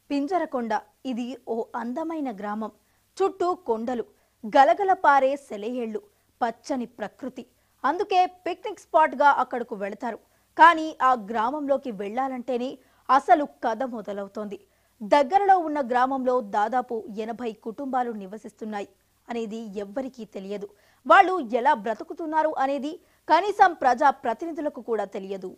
పింజరకొండ ఇది ఓ అందమైన గ్రామం చుట్టూ కొండలు గలగల పారే సెలయేళ్లు పచ్చని ప్రకృతి అందుకే పిక్నిక్ స్పాట్గా అక్కడకు వెళతారు కానీ ఆ గ్రామంలోకి వెళ్ళాలంటేనే అసలు కథ మొదలవుతోంది దగ్గరలో ఉన్న గ్రామంలో దాదాపు ఎనభై కుటుంబాలు నివసిస్తున్నాయి అనేది ఎవ్వరికీ తెలియదు వాళ్ళు ఎలా బ్రతుకుతున్నారు అనేది కనీసం ప్రజా ప్రతినిధులకు కూడా తెలియదు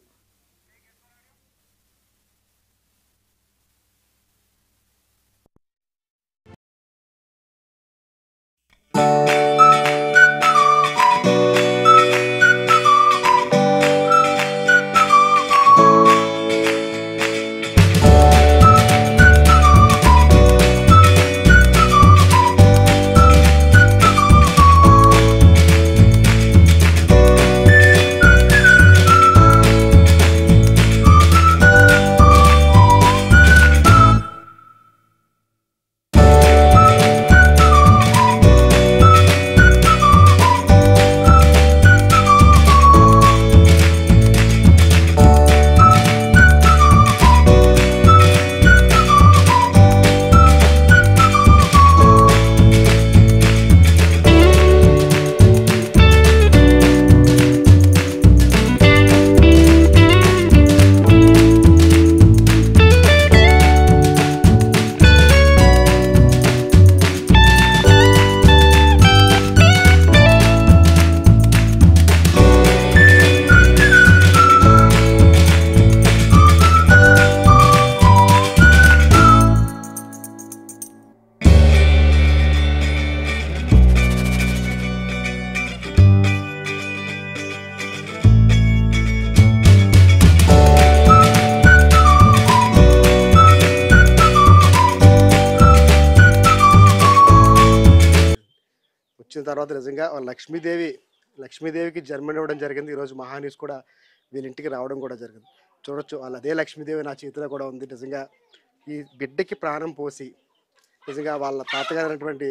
వచ్చిన తర్వాత నిజంగా వాళ్ళ లక్ష్మీదేవి లక్ష్మీదేవికి జన్మని ఇవ్వడం జరిగింది ఈరోజు మహానీస్ కూడా వీళ్ళ ఇంటికి రావడం కూడా జరిగింది చూడొచ్చు వాళ్ళ అదే లక్ష్మీదేవి నా చేతిలో కూడా ఉంది నిజంగా ఈ బిడ్డకి ప్రాణం పోసి నిజంగా వాళ్ళ తాతగారు అయినటువంటి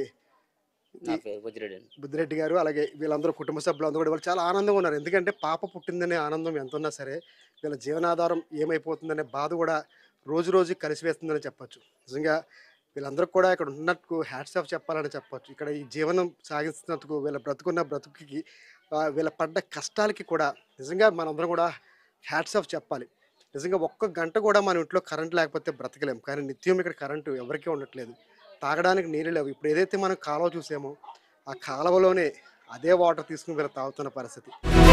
నా పేరు బుజ్జిరెడ్డి అండి బుద్ధిరెడ్డి గారు అలాగే వీళ్ళందరూ కుటుంబ సభ్యులందరూ కూడా వాళ్ళు చాలా ఆనందంగా ఉన్నారు ఎందుకంటే పాప పుట్టిందనే ఆనందం ఎంత ఉన్నా సరే వీళ్ళ జీవనాధారం ఏమైపోతుందనే బాధ కూడా రోజు రోజు కలిసివేస్తుందని చెప్పొచ్చు నిజంగా వీళ్ళందరూ కూడా ఇక్కడ ఉన్నట్టు హ్యాట్స్ ఆఫ్ చెప్పాలని చెప్పొచ్చు ఇక్కడ ఈ జీవనం సాగిస్తున్నందుకు వీళ్ళ బ్రతుకున్న బ్రతుకుకి ఆ, వీళ్ళ పడ్డ కష్టాలకి కూడా నిజంగా మనందరం కూడా హ్యాట్స్ ఆఫ్ చెప్పాలి నిజంగా ఒక్క గంట కూడా మన ఇంట్లో కరెంట్ లేకపోతే బ్రతకలేం కానీ నిత్యం ఇక్కడ కరెంటు ఎవరికీ ఉండట్లేదు తాగడానికి నీళ్ళు లేవు ఇప్పుడు ఏదైతే మనం కాలువ చూసామో ఆ కాలువలోనే అదే వాటర్ తీసుకుని వీళ్ళు తాగుతున్న పరిస్థితి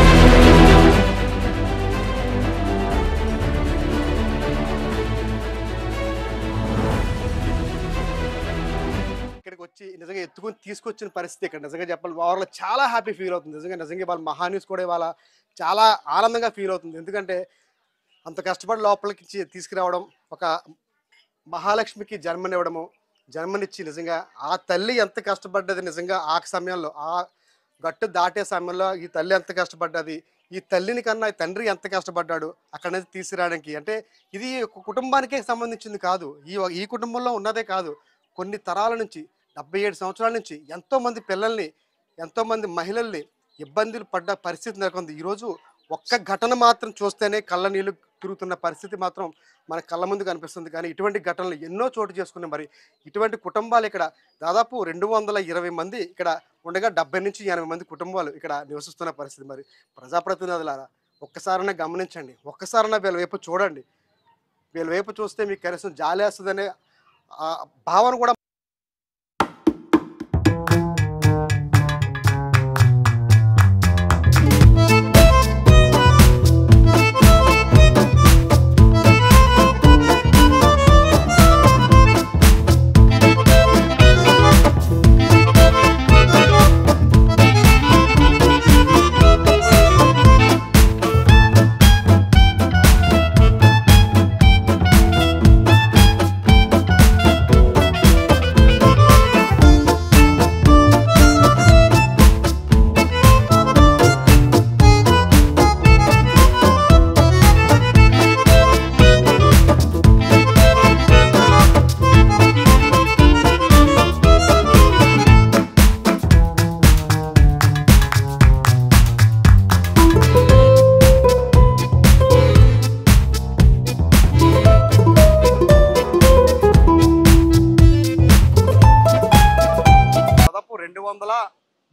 ఇక్కడికి వచ్చి నిజంగా ఎత్తుకొని తీసుకొచ్చిన పరిస్థితి ఇక్కడ నిజంగా చెప్పాలి వాళ్ళు చాలా హ్యాపీ ఫీల్ అవుతుంది నిజంగా నిజంగా వాళ్ళ మహాన్యూస్ కూడా ఇవాళ చాలా ఆనందంగా ఫీల్ అవుతుంది ఎందుకంటే అంత కష్టపడి లోపలికి ఇచ్చి- తీసుకురావడం ఒక మహాలక్ష్మికి జన్మనివ్వడము జన్మనిచ్చి నిజంగా ఆ తల్లి ఎంత కష్టపడ్డది నిజంగా ఆ సమయంలో ఆ గట్టు దాటే సమయంలో ఈ తల్లి ఎంత కష్టపడ్డది ఈ తల్లిని కన్నా ఈ తండ్రి ఎంత కష్టపడ్డాడు అక్కడ నుంచి తీసుకురావడానికి అంటే ఇది ఒక కుటుంబానికే సంబంధించింది కాదు ఈ ఈ కుటుంబంలో ఉన్నదే కాదు కొన్ని తరాల నుంచి డెబ్బై ఏడు సంవత్సరాల నుంచి ఎంతో మంది పిల్లల్ని ఎంతో మంది మహిళల్ని ఇబ్బందులు పడ్డ పరిస్థితి నెలకొంది ఈరోజు ఒక్క ఘటన మాత్రం చూస్తేనే కళ్ళ నీళ్ళు తిరుగుతున్న పరిస్థితి మాత్రం మన కళ్ళ ముందు కనిపిస్తుంది కానీ ఇటువంటి ఘటనలు ఎన్నో చోటు చేసుకున్నాయి మరి ఇటువంటి కుటుంబాలు ఇక్కడ దాదాపు రెండు వందల ఇరవై మంది ఇక్కడ ఉండగా డెబ్బై నుంచి ఎనభై మంది కుటుంబాలు ఇక్కడ నివసిస్తున్న పరిస్థితి మరి ప్రజాప్రతినిధులారా ఒక్కసారైనా గమనించండి ఒక్కసారైనా వీళ్ళ వైపు చూడండి వీళ్ళ వైపు చూస్తే మీకు కనీసం జాలేస్తుందనే ఆ భావన కూడా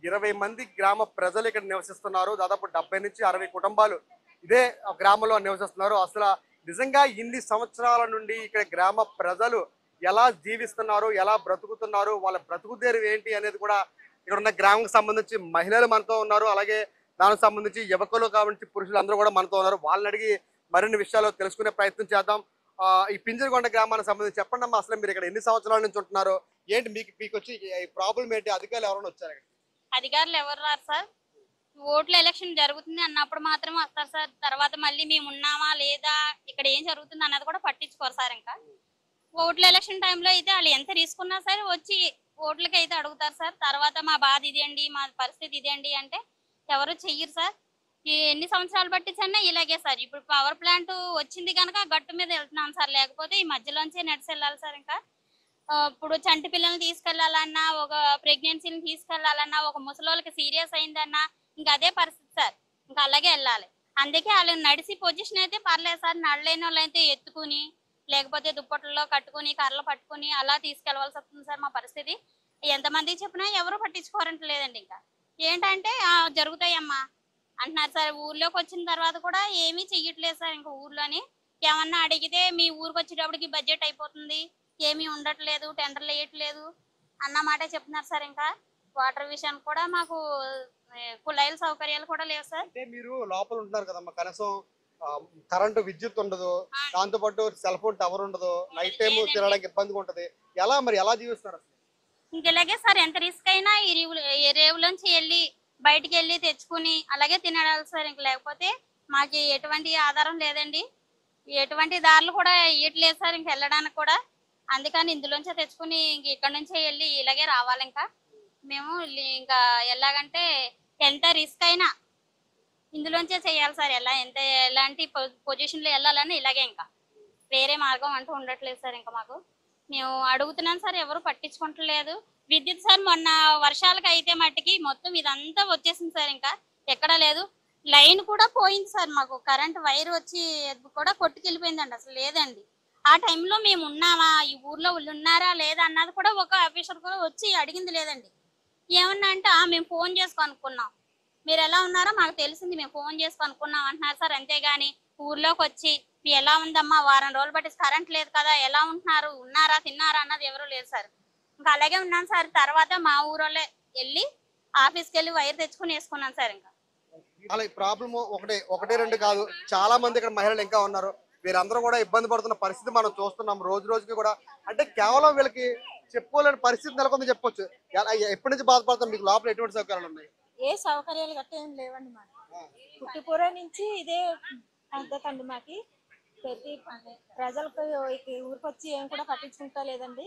ఇరవై మంది గ్రామ ప్రజలు ఇక్కడ నివసిస్తున్నారు దాదాపు డెబ్బై నుంచి అరవై కుటుంబాలు ఇదే గ్రామంలో నివసిస్తున్నారు అసలు నిజంగా ఇన్ని సంవత్సరాల నుండి ఇక్కడ గ్రామ ప్రజలు ఎలా జీవిస్తున్నారు ఎలా బ్రతుకుతున్నారు వాళ్ళ బ్రతుకుదేరు ఏంటి అనేది కూడా ఇక్కడ ఉన్న గ్రామంకి సంబంధించి మహిళలు మనతో ఉన్నారు అలాగే దానికి సంబంధించి యువకులు కాబట్టి పురుషులు అందరూ కూడా మనతో ఉన్నారు వాళ్ళని అడిగి మరిన్ని విషయాలు తెలుసుకునే ప్రయత్నం చేద్దాం ఆ, ఈ పింజరగొండ గ్రామానికి సంబంధించి చెప్పండి అమ్మా అసలు మీరు ఇక్కడ ఎన్ని సంవత్సరాల నుంచి ఉంటున్నారు ఏంటి మీకు మీకు వచ్చి ఈ ప్రాబ్లం ఏంటి అధికారులు ఎవరైనా వచ్చారు ఇక్కడ అధికారులు ఎవరు రారు సార్ ఓట్ల ఎలక్షన్ జరుగుతుంది అన్నప్పుడు మాత్రమే వస్తారు సార్ తర్వాత మళ్ళీ మేము ఉన్నామా లేదా ఇక్కడ ఏం జరుగుతుంది అన్నది కూడా పట్టించుకోరు సార్ ఇంకా ఓట్ల ఎలక్షన్ టైంలో అయితే వాళ్ళు ఎంత తీసుకున్నా సరే వచ్చి ఓట్లకి అయితే అడుగుతారు సార్ తర్వాత మా బాధ ఇదేండి మా పరిస్థితి ఇదేండి అంటే ఎవరు చెయ్యరు సార్ ఈ ఎన్ని సంవత్సరాలు పట్టించన్నా ఇలాగే సార్ ఇప్పుడు పవర్ ప్లాంట్ వచ్చింది కనుక గట్టు మీద వెళ్తున్నాం సార్ లేకపోతే ఈ మధ్యలోంచే నడిచి వెళ్ళాలి సార్ ఇంకా ఆ, ఇప్పుడు చంటి పిల్లల్ని తీసుకెళ్లాలన్నా ఒక ప్రెగ్నెన్సీని తీసుకెళ్లాలన్నా ఒక ముసలోళ్ళకి సీరియస్ అయిందన్నా ఇంకా అదే పరిస్థితి సార్ ఇంకా అలాగే వెళ్ళాలి అందుకే వాళ్ళు నడిచి పొజిషన్ అయితే పర్లేదు సార్ నడలేని వాళ్ళు అయితే ఎత్తుకుని లేకపోతే దుప్పట్లలో కట్టుకుని కర్రలు పట్టుకుని అలా తీసుకెళ్లవలసి వస్తుంది సార్ మా పరిస్థితి ఎంతమందికి చెప్పినా ఎవరు పట్టించుకోరంట లేదండి ఇంకా ఏంటంటే "ఆ, జరుగుతాయమ్మా అంటున్నారు సార్ ఊర్లోకి వచ్చిన తర్వాత కూడా ఏమీ చెయ్యట్లేదు సార్ ఇంకా ఊర్లోని ఏమన్నా అడిగితే మీ ఊరికి వచ్చేటప్పటికి బడ్జెట్ అయిపోతుంది ఏమీ ఉండట్లేదు టెండర్లు వేయట్లేదు అన్న మాట చెప్తున్నారు సార్ ఇంకా వాటర్ విషయానికి కూడా మాకు ఏ, కుళాయిల సౌకర్యాలు కూడా లేవు సార్ అంటే మీరు లోపల ఉంటున్నారు కదమ్మా కనీసం ఆ, కరెంటు విద్యుత్ ఉండదు దాంతో పాటు సెల్ ఫోన్ టవర్ ఉండదు నైట్ టైం లేదండి. తినడానికి ఇబ్బందిగా ఉంటది ఎలా మరి ఎలా జీవిస్తున్నారు అసలు? ఇంక ఇలాగే సార్ ఎంత రిస్క్ అయినా ఈ రేవులు ఈ రేవులోంచి వెళ్ళి బయటికి వెళ్ళి తెచ్చుకుని అలాగే తినడాలి సార్ ఇంక లేకపోతే మాకు ఎటువంటి ఆధారం లేదండి ఎటువంటి దారులు కూడా ఇవ్వట్లేదు సార్ ఇంక వెళ్ళడానికి కూడా అందుకని ఇందులోంచే తెచ్చుకుని ఇంక ఇక్కడ నుంచే వెళ్ళి ఇలాగే రావాలి ఇంకా మేము ఇల్లి- ఇంకా ఎలాగంటే ఎంత రిస్క్ అయినా ఇందులోంచే చేయాలి సార్ ఎలా ఎంత ఎలాంటి పొజిషన్లో వెళ్ళాలని ఇలాగే ఇంకా వేరే మార్గం అంటూ ఉండట్లేదు సార్ ఇంకా మాకు మేము అడుగుతున్నాం సార్ ఎవరు పట్టించుకుంటలేదు విద్యుత్ సార్ మొన్న వర్షాలకు అయితే మట్టికి మొత్తం ఇదంతా వచ్చేసింది సార్ ఇంకా ఎక్కడా లేదు లైన్ కూడా పోయింది సార్ మాకు కరెంట్ వైర్ వచ్చి అది కూడా కొట్టుకెళ్ళిపోయిందండి అసలు లేదండి ఆ టైంలో మేము ఉన్నామా ఈ ఊర్లో వాళ్ళు ఉన్నారా లేదా అన్నది కూడా ఒక ఆఫీసర్ కూడా వచ్చి అడిగింది లేదండి ఏమన్నా అంటే "ఆ, మేము ఫోన్ చేసి కనుక్కున్నాం మీరు ఎలా ఉన్నారో మాకు తెలిసింది మేము ఫోన్ చేసి కనుక్కున్నాం అంటున్నారు సార్ అంతేగాని ఊర్లోకి వచ్చి మీ ఎలా ఉందమ్మా వారం రోజులు బట్టి కరెంట్ లేదు కదా ఎలా ఉంటున్నారు ఉన్నారా తిన్నారా అన్నది ఎవరు లేదు సార్ ఇంకా అలాగే ఉన్నాను సార్ తర్వాత మా ఊరోళ్ళే వెళ్ళి ఆఫీస్కి వెళ్ళి వైర్ తెచ్చుకుని వేసుకున్నాను సార్ ఇంకా అలా ప్రాబ్లం ఒకటే ఒకటే రెండు కాదు చాలా మంది ఇక్కడ మహిళలు ఇంకా ఉన్నారు వీరందరూ కూడా ఇబ్బంది పడుతున్న పరిస్థితి మనం చూస్తున్నాం రోజు రోజుకి కూడా అంటే కేవలం వీళ్ళకి చెప్పుకోలేని పరిస్థితి నెలకొందని చెప్పొచ్చు ఎలా- ఎప్పటి నుంచి బాధపడుతున్నారు మీకు లోపల ఎటువంటి సౌకర్యాలు ఉన్నాయి ఏ సౌకర్యాలు గట్ట ఏం లేవండి మాకు పుట్టిపూర నుంచి ఇదే పద్ధతండి మాకి ప్రతి ప్రజలకు ఈ ఊరికి వచ్చి ఏం కూడా పట్టించుకుంటా లేదండి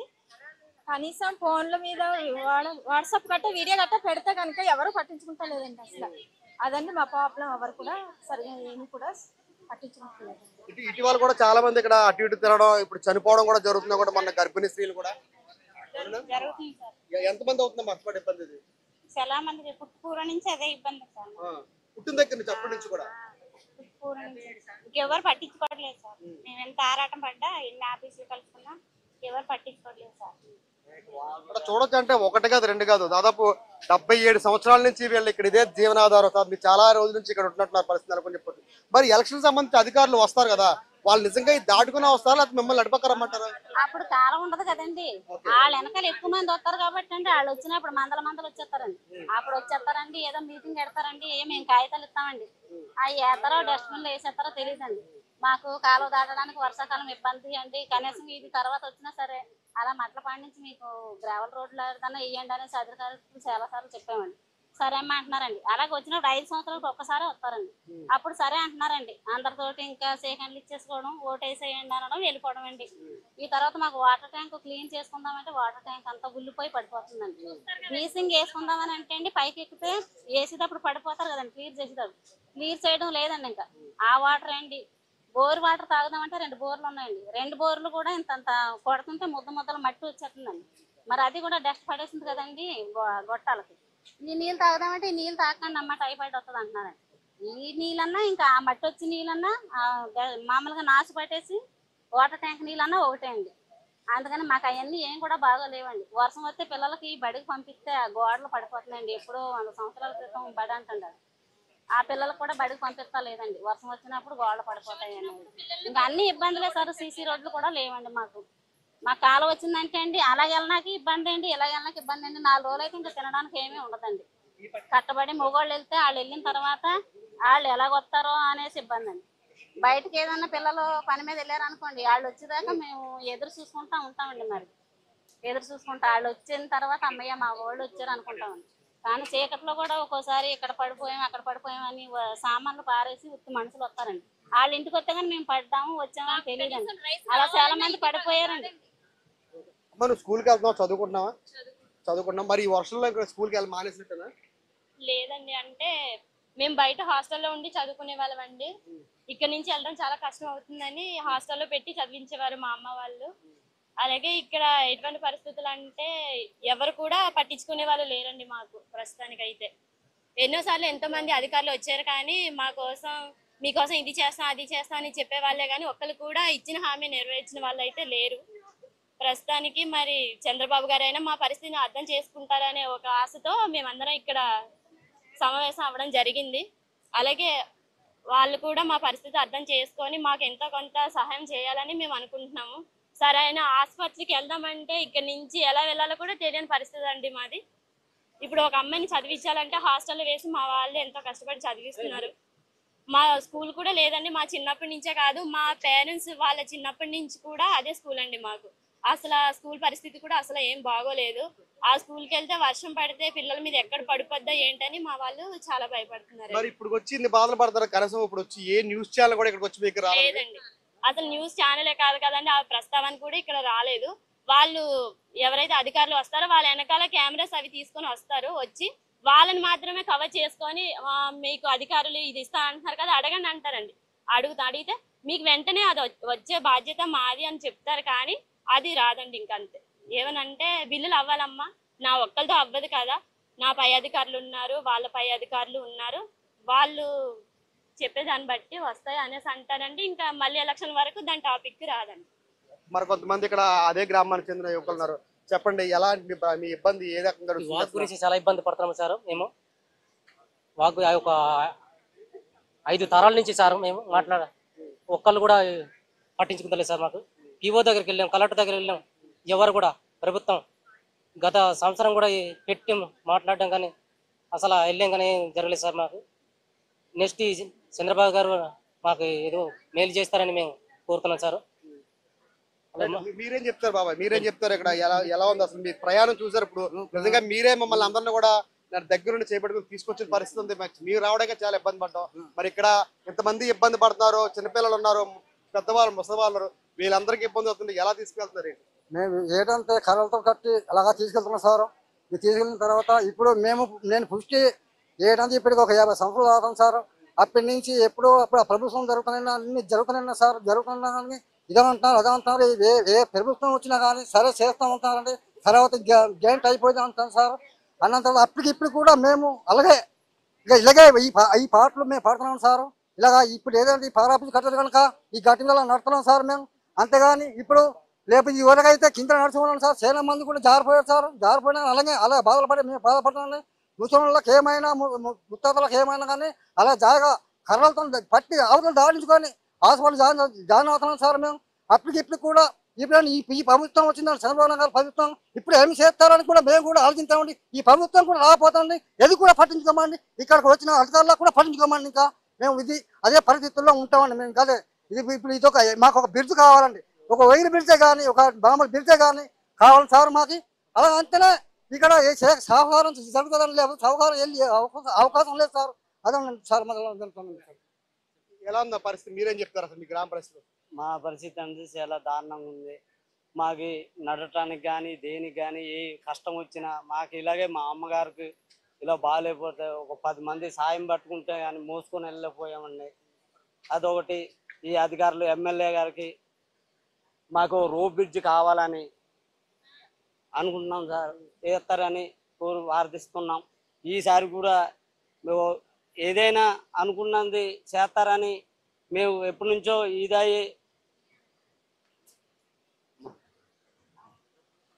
కనీసం ఫోన్ల మీద వాడ- వాట్సాప్ గట్ట వీడియో గట్ట పెడితే కనుక ఎవరు పట్టించుకుంటా లేదండి అసలు అదండి మా ప్రాబ్లం ఎవరు కూడా సరిగా ఏమి కూడా పట్టించుకుంటలేదు ఇటు ఇటీవల కూడా చాలా మంది ఇక్కడ అటు ఇటు తినడం ఇప్పుడు చనిపోవడం కూడా జరుగుతుంది కూడా మన గర్భిణీ స్త్రీలు కూడా జరుగుతుంది సార్ ఎ- ఎంతమంది అవుతుంది మర్చిపోయి ఇబ్బంది ఇది చాలా మంది పుట్టుకూర నుంచి అదే ఇబ్బంది సార్ ఆ, పుట్టిన దగ్గర నుంచి అప్పటి నుంచి కూడా పుట్టుకూర నుంచి ఇంకెవరు పట్టించుకోవట్లేదు సార్ మేము ఎంత ఆరాటం పడ్డా ఎన్ని ఆఫీసులు కలుసుకున్నా ఎవరు పట్టించుకోవట్లేదు సార్ ఇక్కడ చూడొచ్చు అంటే ఒకటి కాదు రెండు కాదు దాదాపు డెబ్బై ఏడు సంవత్సరాల నుంచి వీళ్ళు ఇక్కడ ఇదే జీవనాధారం సార్ మీరు చాలా రోజుల నుంచి ఇక్కడ ఉంటున్నట్టున్నారు పరిస్థితి నెలకొని చెప్పొచ్చు మరి ఎలక్షన్ సంబంధించి అధికారులు వస్తారు కదా వాళ్ళు నిజంగా ఇది దాటుకునే వస్తారా లేకపోతే మిమ్మల్ని అడ్పకరమ్మంటారా అప్పుడు కాలం ఉండదు కదండి వాళ్ళ వెనకాల ఎక్కువ మంది వస్తారు కాబట్టి అండి వాళ్ళు వచ్చినప్పుడు మందల మందలు వచ్చేస్తారండి అప్పుడు వచ్చేస్తారండి ఏదో మీటింగ్ పెడతారండి ఏ మేము కాగితాలు ఇస్తామండి అవి వేస్తారో డస్ట్బిన్లో వేసేస్తారో తెలియదండి మాకు కాలువ దాటడానికి వర్షాకాలం ఇబ్బంది అండి కనీసం ఇది తర్వాత వచ్చినా సరే అలా మట్లపాడి నుంచి మీకు గ్రావెల్ రోడ్లు ఏదైనా వేయండి అనేసి అధికారులకు చాలా సార్లు చెప్పామండి సరే అమ్మ అంటున్నారండి అలాగే వచ్చినప్పుడు ఐదు సంవత్సరాలకు ఒక్కసారి వస్తారండి అప్పుడు సరే అంటున్నారండి అందరితోటి ఇంకా సెకండ్లు ఇచ్చేసుకోవడం ఓటు వేసేయండి అనడం వెళ్ళిపోవడం అండి ఈ తర్వాత మాకు వాటర్ ట్యాంక్ క్లీన్ చేసుకుందామంటే వాటర్ ట్యాంక్ అంతా ఉల్లిపోయి పడిపోతుందండి గ్రీసింగ్ వేసుకుందామని అంటే అండి పైకి ఎక్కితే వేసేటప్పుడు పడిపోతారు కదండి క్లియర్ చేసేటప్పుడు క్లియర్ చేయడం లేదండి ఇంకా ఆ వాటర్ అండి బోర్ వాటర్ తాగుదామంటే రెండు బోర్లు ఉన్నాయండి రెండు బోర్లు కూడా ఇంత అంత కొడుతుంటే ముద్ద ముద్దలు మట్టి వచ్చేస్తుందండి మరి అది కూడా డస్ట్ పడేసింది కదండి గొ- గొట్టాలకి ఈ నీళ్ళు తాగుదామంటే ఈ నీళ్ళు తాగకండి అమ్మ టైఫాయిడ్ వస్తుంది అంటున్నారండి ఈ నీళ్ళన్నా ఇంకా ఆ మట్టి వచ్చి నీళ్ళన్నా ఆ గ- మామూలుగా నాసు పట్టేసి వాటర్ ట్యాంక్ నీళ్ళన్నా ఒకటే అండి అందుకని మాకు అవన్నీ ఏం కూడా బాగా లేవండి వర్షం వస్తే పిల్లలకి బడికి పంపిస్తే ఆ గోడలు పడిపోతున్నాయండి ఎప్పుడో వంద సంవత్సరాల క్రితం బడి అంటుండారు ఆ పిల్లలకు కూడా బడికి పంపిస్తా లేదండి వర్షం వచ్చినప్పుడు గోడలు పడిపోతాయి అనేది ఇంకా అన్ని ఇబ్బందులే సార్ సీసీ రోడ్లు కూడా లేవండి మాకు మా కాలం వచ్చిందంటే అండి అలాగ వెళ్ళడానికి ఇబ్బంది అండి ఇలా వెళ్ళడానికి ఇబ్బంది అండి నాలుగు రోజులు అయితే ఇంకా తినడానికి ఏమీ ఉండదండి కట్టబడి మొగోళ్ళు వెళ్తే వాళ్ళు వెళ్ళిన తర్వాత వాళ్ళు ఎలాగొస్తారో అనేసి ఇబ్బంది అండి బయటకి ఏదన్నా పిల్లలు పని మీద వెళ్ళారనుకోండి వాళ్ళు వచ్చేదాకా మేము ఎదురు చూసుకుంటా ఉంటామండి మరి ఎదురు చూసుకుంటా వాళ్ళు వచ్చిన తర్వాత అమ్మయ్య మా వాళ్ళు వచ్చారు అనుకుంటామండి కానీ చీకట్లో కూడా ఒక్కోసారి ఇక్కడ పడిపోయాం అక్కడ పడిపోయాం అని వ- సామాన్లు పారేసి ఉత్తి మనుషులు వస్తారండి వాళ్ళ ఇంటికి వస్తే కానీ మేము పడ్డాము వచ్చామని తెలియదండి అలా చాలా మంది పడిపోయారండి అమ్మ నువ్వు స్కూల్కి వెళ్తున్నావు చదువుకుంటున్నావా చదువుకుంటున్నాం మరి ఈ వర్షంలో ఇక్కడ స్కూల్కి వెళ్ళి మానేసినట్టేనా లేదండి అంటే మేము బయట హాస్టల్లో ఉండి చదువుకునే వాళ్ళం అండి ఇక్కడ నుంచి వెళ్ళడం చాలా కష్టం అవుతుందని హాస్టల్లో పెట్టి చదివించేవారు మా అమ్మ వాళ్ళు అలాగే ఇక్కడ ఎటువంటి పరిస్థితులు అంటే ఎవరు కూడా పట్టించుకునే వాళ్ళు లేరండి మాకు ప్రస్తుతానికి అయితే ఎన్నోసార్లు ఎంతో మంది అధికారులు వచ్చారు కానీ మా కోసం మీకోసం ఇది చేస్తాం అది చేస్తాం అని చెప్పే వాళ్ళే కానీ ఒక్కరు కూడా ఇచ్చిన హామీ నెరవేర్చిన వాళ్ళు అయితే లేరు ప్రస్తుతానికి మరి చంద్రబాబు గారైనా మా పరిస్థితిని అర్థం చేసుకుంటారనే ఒక ఆశతో మేమందరం ఇక్కడ సమావేశం అవ్వడం జరిగింది అలాగే వాళ్ళు కూడా మా పరిస్థితి అర్థం చేసుకొని మాకు ఎంతో కొంత సహాయం చేయాలని మేము అనుకుంటున్నాము సరైన ఆసుపత్రికి వెళ్దామంటే ఇక్కడ నుంచి ఎలా వెళ్ళాలో కూడా తెలియని పరిస్థితి అండి మాది ఇప్పుడు ఒక అమ్మాయిని చదివించాలంటే హాస్టల్లో వేసి మా వాళ్ళు ఎంతో కష్టపడి చదివిస్తున్నారు మా స్కూల్ కూడా లేదండి మా చిన్నప్పటి నుంచే కాదు మా పేరెంట్స్ వాళ్ళ చిన్నప్పటి నుంచి కూడా అదే స్కూల్ అండి మాకు అసలు ఆ స్కూల్ పరిస్థితి కూడా అసలు ఏం బాగోలేదు ఆ స్కూల్కి వెళ్తే వర్షం పడితే పిల్లల మీద ఎక్కడ పడిపోద్దా ఏంటని మా వాళ్ళు చాలా భయపడుతున్నారు మరి ఇప్పుడు వచ్చి ఇన్ని బాధలు పడతారు కనీసం ఇప్పుడు వచ్చి ఏ న్యూస్ ఛానల్ కూడా ఇక్కడికి వచ్చి మీకు రాలేదు లేదండి అసలు న్యూస్ ఛానలే కాదు కదండి ఆ ప్రస్తావన కూడా ఇక్కడ రాలేదు వాళ్ళు ఎవరైతే అధికారులు వస్తారో వాళ్ళ వెనకాల కెమెరాస్ అవి తీసుకొని వస్తారు వచ్చి వాళ్ళని మాత్రమే కవర్ చేసుకొని "ఆ, మీకు అధికారులు ఇది ఇస్తా అంటున్నారు కదా అడగండి అంటారండి అడుగుతా అడిగితే మీకు వెంటనే అది వ- వచ్చే బాధ్యత మాది అని చెప్తారు కానీ అది రాదండి ఇంకంతే ఏమనంటే బిల్లులు అవ్వాలమ్మా నా ఒక్కరితో అవ్వదు కదా నా పై అధికారులు ఉన్నారు వాళ్ళ పై అధికారులు ఉన్నారు వాళ్ళు చెప్పేదాన్ని బట్టి వస్తాయి అనేసి అంటారండి ఇంకా మళ్ళీ ఎలక్షన్ వరకు దాని టాపిక్ రాదండి మరి కొంతమంది ఇక్కడ అదే గ్రామానికి చెందిన యువకులు ఉన్నారు చెప్పండి ఎలా మీ మీ ఇబ్బంది ఏ రకంగా ఈ నడుస్తుంది వాక్ అసలు? గురించి చాలా ఇబ్బంది పడుతున్నాం సార్ మేము వాక్ ఒక ఐదు తరాల నుంచి సార్ మేము మాట్లాడ ఒక్కళ్ళు కూడా పట్టించుకుంటలేదు సార్ మాకు పీఓ దగ్గరికి వెళ్ళాం కలెక్టర్ దగ్గర వెళ్ళాం ఎవరు కూడా ప్రభుత్వం గత సంవత్సరం కూడా ఈ పెట్టి మాట్లాడడం కానీ అసలు వెళ్ళాం కానీ జరగలేదు సార్ మాకు నెక్స్ట్ ఈ చంద్రబాబు గారు మాకు ఏదో మేలు చేస్తారని మేము కోరుతున్నాం సార్ అలా మా- మీ- మీరేం చెప్తారు బాబాయ్ మీరేం చెప్తారు ఇక్కడ ఎలా ఎలా ఉంది అసలు మీ ప్రయాణం చూసారు ఇప్పుడు నిజంగా మీరే మమ్మల్ని అందరిని కూడా నా దగ్గర నుండి చేపట్టుకుని తీసుకొచ్చిన పరిస్థితి ఉంది మాకు మీరు రావడానికి చాలా ఇబ్బంది పడ్డాం మరి ఇక్కడ ఎంతమంది ఇబ్బంది పడుతున్నారు చిన్నపిల్లలు ఉన్నారు పెద్దవాళ్ళు ముసలివాళ్ళు ఉన్నారు వీళ్ళందరికీ ఇబ్బంది అవుతుంది ఎలా తీసుకెళ్తున్నారు ఏంటి? మేము ఏంటంటే కర్రలతో కట్టి అలాగా తీసుకెళ్తున్నాం సార్ ఇది తీసుకెళ్ళిన తర్వాత ఇప్పుడు మేము నేను పుష్టి ఏంటంటే ఇప్పటికి ఒక యాభై సంవత్సరాలు అవుతాం సార్ అప్పటి నుంచి ఎప్పుడో అప్పుడు ఆ ప్రభుత్వం జరుగుతున్నాయి అన్ని జరుగుతున్నాయి సార్ జరుగుతున్నా కానీ ఇదంటున్నారు అదంటున్నారు ఏ ఏ ప్రభుత్వం వచ్చినా కానీ సరే చేస్తూ ఉంటారండి తర్వాత గేంట్ అయిపోయింది అంటాను సార్ అన్నంత తర్వాత అప్పటికి ఇప్పుడు కూడా మేము అలాగే ఇక ఇలాగే ఈ పా- ఈ పాటలు మేము పాడుతున్నాం సార్ ఇలాగా ఇప్పుడు ఏదంటే ఈ పారాఫీస్ కట్టదు కనుక ఈ గట్టిలో నడుతున్నాం సార్ మేము అంతేగాని ఇప్పుడు లేకపోతే ఈ ఊరకైతే కింద నడుచుకున్నాం సార్ చాలా మంది కూడా జారిపోయారు సార్ జారిపోయినా అలాగే అలా బాధలు పడి మేము బాధపడుతున్నాం ముసలిళ్ళకి ఏమైనా ము- ము- ముత్తాతలకు ఏమైనా కానీ అలా జాగా కర్రలతో పట్టి అవతల దాడించుకొని హాస్పిటల్ జాయిన్ జాయిన్ అవుతున్నాం సార్ మేము అప్పటికి ఇప్పుడు కూడా ఇప్పుడు ఈ ఈ ప్రభుత్వం వచ్చిందని చంద్రబాబు నాయుడు గారి ప్రభుత్వం ఇప్పుడు ఏమి చేస్తారని కూడా మేము కూడా ఆలోచించామండి ఈ ప్రభుత్వం కూడా రాకపోతుంది ఇది కూడా పట్టించుకోమండి ఇక్కడికి వచ్చిన అధికారులకు కూడా పట్టించుకోమండి ఇంకా మేము ఇది అదే పరిస్థితుల్లో ఉంటామండి మేము అదే ఇది ఇప్పుడు ఇది ఒక మాకు ఒక బ్రిడ్జ్ కావాలండి ఒక వైర్ బ్రిడ్జే కానీ ఒక మామూలు బ్రిడ్జే కానీ కావాలి సార్ మాకు అలా అంతేనే ఇక్కడ ఏ సే- సహకారం జరుగుతుందని లేదు సహకారం వెళ్ళి అవకాశం అవకాశం లేదు సార్ అదే సార్ మొదలు ఎలా ఉందా పరిస్థితి మీరేం చెప్తారు అసలు మీ గ్రామ పరిస్థితి మా పరిస్థితి అనేది చాలా దారుణంగా ఉంది మాకు నడటానికి కానీ దేనికి కానీ ఏ కష్టం వచ్చినా మాకు ఇలాగే మా అమ్మగారికి ఇలా బాగాలేకపోతే ఒక పది మంది సాయం పట్టుకుంటే కానీ మోసుకొని వెళ్ళలేకపోయామండి అదొకటి ఈ అధికారులు ఎమ్మెల్యే గారికి మాకు రోడ్ బ్రిడ్జ్ కావాలని అనుకుంటున్నాం సార్ చేస్తారని కోరు ప్రార్థిస్తున్నాం ఈసారి కూడా మేము ఏదైనా అనుకున్నది చేస్తారని మేము ఎప్పటి నుంచో ఇదయ్యి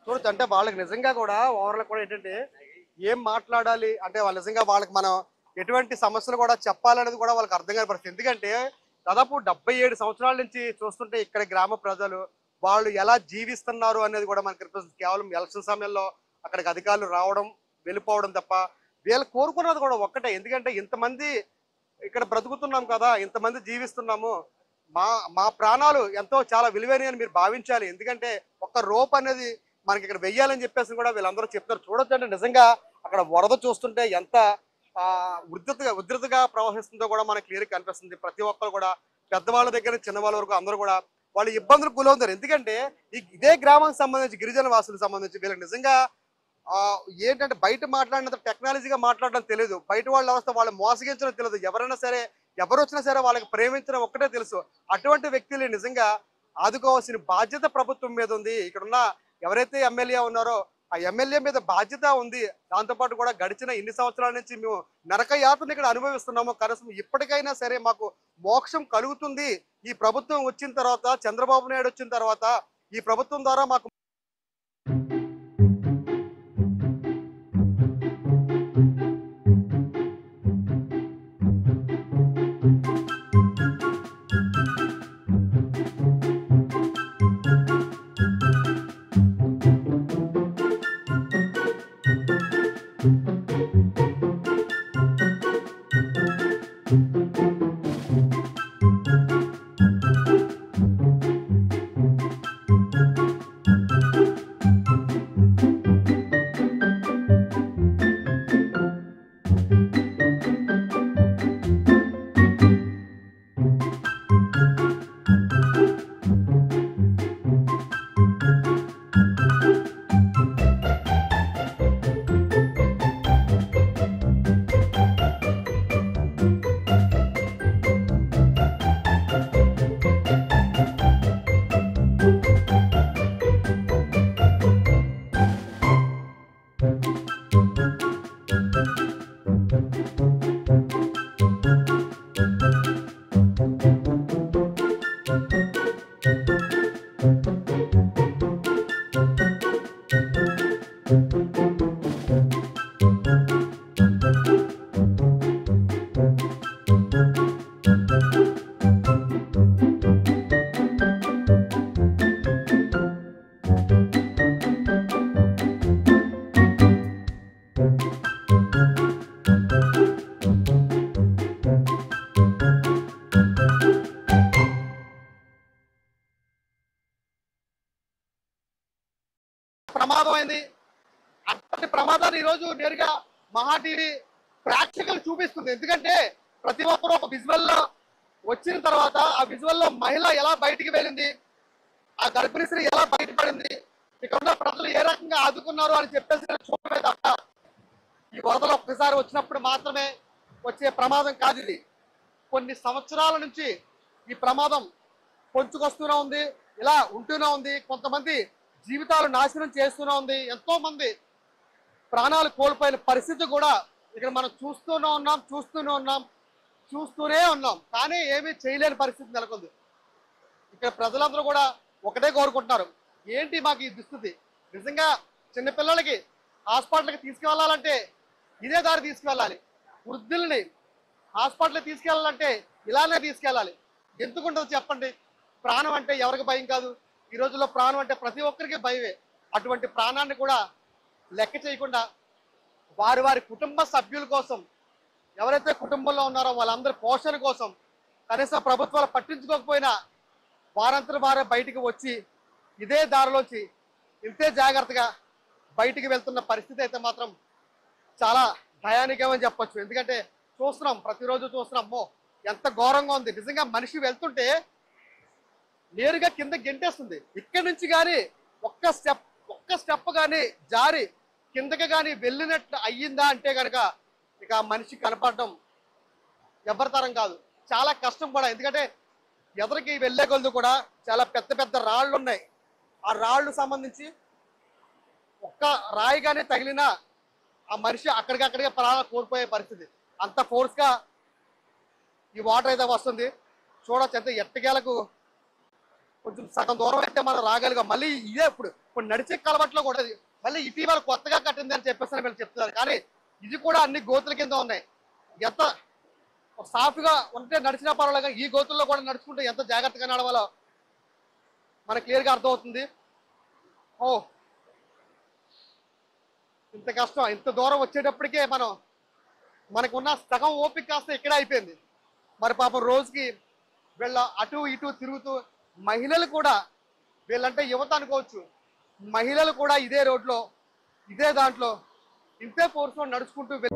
చూడొచ్చు అంటే వాళ్ళకి నిజంగా కూడా ఓవరాల్ కూడా ఏంటంటే ఏం మాట్లాడాలి అంటే వాళ్ళు నిజంగా వాళ్ళకి మనం ఎటువంటి సమస్యలు కూడా చెప్పాలనేది కూడా వాళ్ళకి అర్థం కాని పరిస్థితి ఎందుకంటే దాదాపు డెబ్బై ఏడు సంవత్సరాల నుంచి చూస్తుంటే ఇక్కడ గ్రామ ప్రజలు వాళ్ళు ఎలా జీవిస్తున్నారు అనేది కూడా మనకి కనిపిస్తుంది కేవలం ఎలక్షన్ సమయంలో అక్కడికి అధికారులు రావడం వెళ్ళిపోవడం తప్ప వీళ్ళు కోరుకున్నది కూడా ఒక్కటే ఎందుకంటే ఇంతమంది ఇక్కడ బ్రతుకుతున్నాం కదా ఇంతమంది జీవిస్తున్నాము మా మా ప్రాణాలు ఎంతో చాలా విలువైనవి అని మీరు భావించాలి ఎందుకంటే ఒక్క రోప్ అనేది మనకి ఇక్కడ వెయ్యాలని చెప్పేసి కూడా వీళ్ళందరూ చెప్తారు చూడొచ్చు అంటే నిజంగా అక్కడ వరద చూస్తుంటే ఎంత ఆ, ఉధృతగా ఉధృతగా ప్రవహిస్తుందో కూడా మనకి క్లియర్ కనిపిస్తుంది ప్రతి ఒక్కరు కూడా పెద్దవాళ్ళ దగ్గర నుంచి చిన్నవాళ్ళ వరకు అందరూ కూడా వాళ్ళు ఇబ్బందులు గురవుతారు ఎందుకంటే ఈ ఇదే గ్రామానికి సంబంధించి గిరిజన వాసులకు సంబంధించి వీళ్ళకి నిజంగా ఆ, ఏంటంటే బయట మాట్లాడినంత టెక్నాలజీగా మాట్లాడడం తెలియదు బయట వాళ్ళ అవస్థ వాళ్ళు మోసగించడం తెలియదు ఎవరైనా సరే ఎవరు వచ్చినా సరే వాళ్ళకి ప్రేమించడం ఒక్కటే తెలుసు అటువంటి వ్యక్తులు నిజంగా ఆదుకోవాల్సిన బాధ్యత ప్రభుత్వం మీద ఉంది ఇక్కడున్న ఎవరైతే ఎమ్మెల్యే ఉన్నారో ఆ ఎమ్మెల్యే మీద బాధ్యత ఉంది దాంతోపాటు కూడా గడిచిన ఇన్ని సంవత్సరాల నుంచి మేము నరక యాత్రను ఇక్కడ అనుభవిస్తున్నాము కనీసం ఇప్పటికైనా సరే మాకు మోక్షం కలుగుతుంది ఈ ప్రభుత్వం వచ్చిన తర్వాత చంద్రబాబు నాయుడు వచ్చిన తర్వాత ఈ ప్రభుత్వం ద్వారా మాకు ప్రమాదం అయింది అటువంటి ప్రమాదాన్ని ఈరోజు నేరుగా మహా టీవీ ప్రేక్షకులు చూపిస్తుంది ఎందుకంటే ప్రతి ఒక్కరు ఒక విజువల్ లో వచ్చిన తర్వాత ఆ విజువల్ లో మహిళ ఎలా బయటికి వెళ్ళింది ఆ గర్భిణీ స్త్రీ ఎలా బయటపడింది ఇక్కడ ఉన్న ప్రజలు ఏ రకంగా ఆదుకున్నారు అని చెప్పేసి చూడమే తప్ప ఈ వరదలు ఒక్కసారి వచ్చినప్పుడు మాత్రమే వచ్చే ప్రమాదం కాదు ఇది కొన్ని సంవత్సరాల నుంచి ఈ ప్రమాదం పొంచుకొస్తూనే ఉంది ఇలా ఉంటూనే ఉంది కొంతమంది జీవితాలు నాశనం చేస్తూనే ఉంది ఎంతో మంది ప్రాణాలు కోల్పోయిన పరిస్థితి కూడా ఇక్కడ మనం చూస్తూనే ఉన్నాం చూస్తూనే ఉన్నాం చూస్తూనే ఉన్నాం కానీ ఏమీ చేయలేని పరిస్థితి నెలకొంది ఇక్కడ ప్రజలందరూ కూడా ఒకటే కోరుకుంటున్నారు ఏంటి మాకు ఈ దుస్థితి నిజంగా చిన్నపిల్లలకి హాస్పిటల్కి తీసుకువెళ్ళాలంటే ఇదే దారి తీసుకువెళ్ళాలి వృద్ధుల్ని హాస్పిటల్కి తీసుకెళ్ళాలంటే ఇలానే తీసుకెళ్ళాలి ఎందుకుంటుంది చెప్పండి ప్రాణం అంటే ఎవరికి భయం కాదు ఈ రోజుల్లో ప్రాణం అంటే ప్రతి ఒక్కరికి భయమే అటువంటి ప్రాణాన్ని కూడా లెక్క చేయకుండా వారి వారి కుటుంబ సభ్యుల కోసం ఎవరైతే కుటుంబంలో ఉన్నారో వాళ్ళందరి పోషణ కోసం కనీసం ప్రభుత్వాలు పట్టించుకోకపోయినా వారంతటి వారే బయటికి వచ్చి ఇదే దారిలోంచి ఇంతే జాగ్రత్తగా బయటికి వెళ్తున్న పరిస్థితి అయితే మాత్రం చాలా భయానికమని చెప్పొచ్చు ఎందుకంటే చూస్తున్నాం ప్రతిరోజు చూస్తున్నాం అమ్మో ఎంత ఘోరంగా ఉంది నిజంగా మనిషి వెళ్తుంటే నేరుగా కింద గెంటేస్తుంది ఇక్కడి నుంచి కానీ ఒక్క స్టెప్ ఒక్క స్టెప్ కానీ జారి కిందకి కానీ వెళ్ళినట్టు అయ్యిందా అంటే కనుక ఇక ఆ మనిషి కనపడటం ఎవరితరం కాదు చాలా కష్టం కూడా ఎందుకంటే ఎదరికి వెళ్ళే కొలది కూడా చాలా పెద్ద పెద్ద రాళ్ళు ఉన్నాయి ఆ రాళ్ళు సంబంధించి ఒక్క రాయి కానీ తగిలినా ఆ మనిషి అక్కడికక్కడికే ప్రాణాలు కోల్పోయే పరిస్థితి అంత ఫోర్స్గా ఈ వాటర్ అయితే వస్తుంది చూడొచ్చు ఎంత ఎట్టగేలకు కొంచెం సగం దూరం అయితే మనం రాగలిగాం మళ్ళీ ఇదే ఇప్పుడు ఇప్పుడు నడిచే కలవట్లో కూడా ఇది మళ్ళీ ఇటీవల కొత్తగా కట్టింది అని చెప్పేసి వీళ్ళు చెప్తున్నారు కానీ ఇది కూడా అన్ని గోతుల కింద ఉన్నాయి ఎంత సాఫ్ట్గా ఉంటే నడిచినా పర్వాలేదు ఈ గోతుల్లో కూడా నడుచుకుంటే ఎంత జాగ్రత్తగా నడవాలో మనకు క్లియర్గా అర్థమవుతుంది ఓ ఇంత కష్టం ఇంత దూరం వచ్చేటప్పటికే మనం మనకున్న సగం ఓపిక కాస్త ఇక్కడే అయిపోయింది మరి పాపం రోజుకి వీళ్ళ అటు ఇటు తిరుగుతూ మహిళలు కూడా వీళ్ళంటే యువత అనుకోవచ్చు మహిళలు కూడా ఇదే రోడ్లో ఇదే దాంట్లో ఇంతే ఫోర్స్లో నడుచుకుంటూ వెళ్-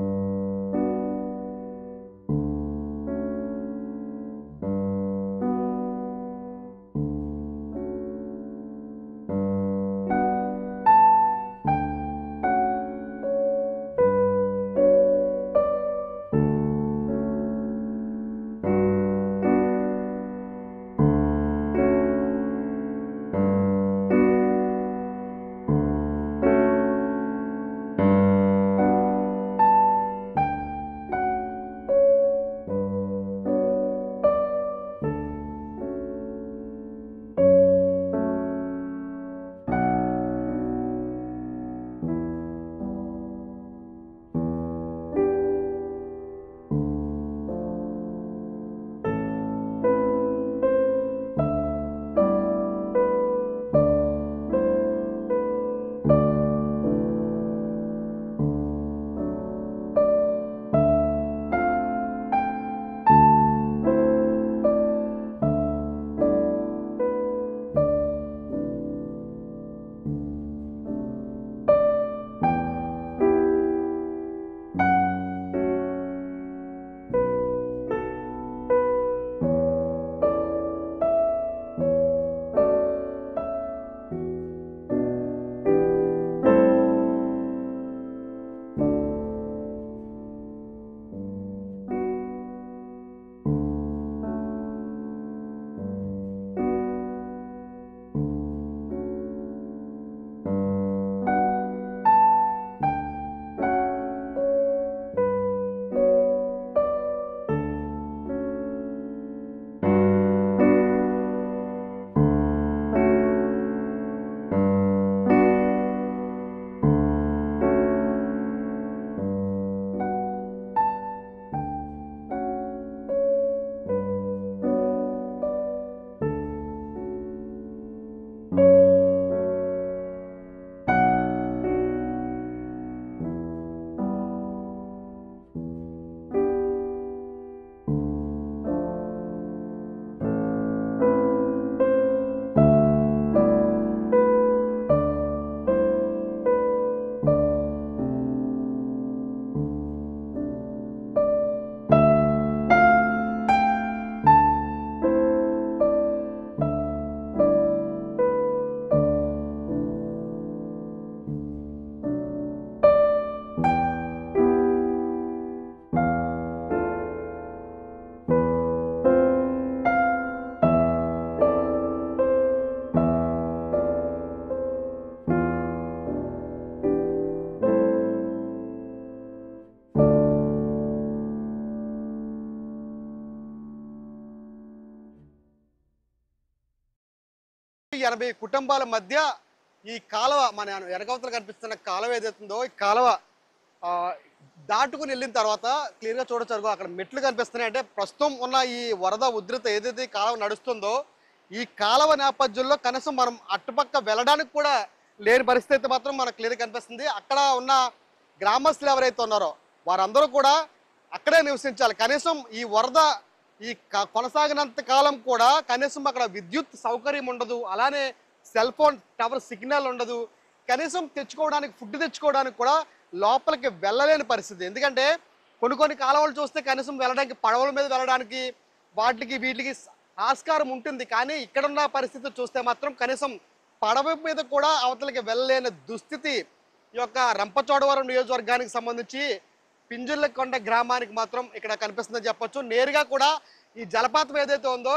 ఎనభై కుటుంబాల మధ్య ఈ కాలువ మన వెనకవతల కనిపిస్తున్న కాలువ ఏదైతుందో ఈ కాలువ ఆ, దాటుకుని వెళ్ళిన తర్వాత క్లియర్గా చూడొచ్చు అదిగో అక్కడ మెట్లు కనిపిస్తున్నాయి అంటే ప్రస్తుతం ఉన్న ఈ వరద ఉధృత ఏదైతే ఈ కాలువ నడుస్తుందో ఈ కాలువ నేపథ్యంలో కనీసం మనం అటుపక్క వెళ్ళడానికి కూడా లేని పరిస్థితి అయితే మాత్రం మనకు క్లియర్ కనిపిస్తుంది అక్కడ ఉన్న గ్రామస్తులు ఎవరైతే ఉన్నారో వారందరూ కూడా అక్కడే నివసించాలి కనీసం ఈ వరద ఈ క- కొనసాగినంత కాలం కూడా కనీసం అక్కడ విద్యుత్ సౌకర్యం ఉండదు అలానే సెల్ ఫోన్ టవర్ సిగ్నల్ ఉండదు కనీసం తెచ్చుకోవడానికి ఫుడ్ తెచ్చుకోవడానికి కూడా లోపలికి వెళ్ళలేని పరిస్థితి ఎందుకంటే కొన్ని కొన్ని కాలువలు చూస్తే కనీసం వెళ్ళడానికి పడవల మీద వెళ్ళడానికి వాటికి వీటికి ఆస్కారం ఉంటుంది కానీ ఇక్కడున్న పరిస్థితి చూస్తే మాత్రం కనీసం పడవ మీద కూడా అవతలకి వెళ్ళలేని దుస్థితి ఈ యొక్క రంపచోడవరం నియోజకవర్గానికి సంబంధించి పింజుల్లకొండ గ్రామానికి మాత్రం ఇక్కడ కనిపిస్తుందని చెప్పొచ్చు నేరుగా కూడా ఈ జలపాతం ఏదైతే ఉందో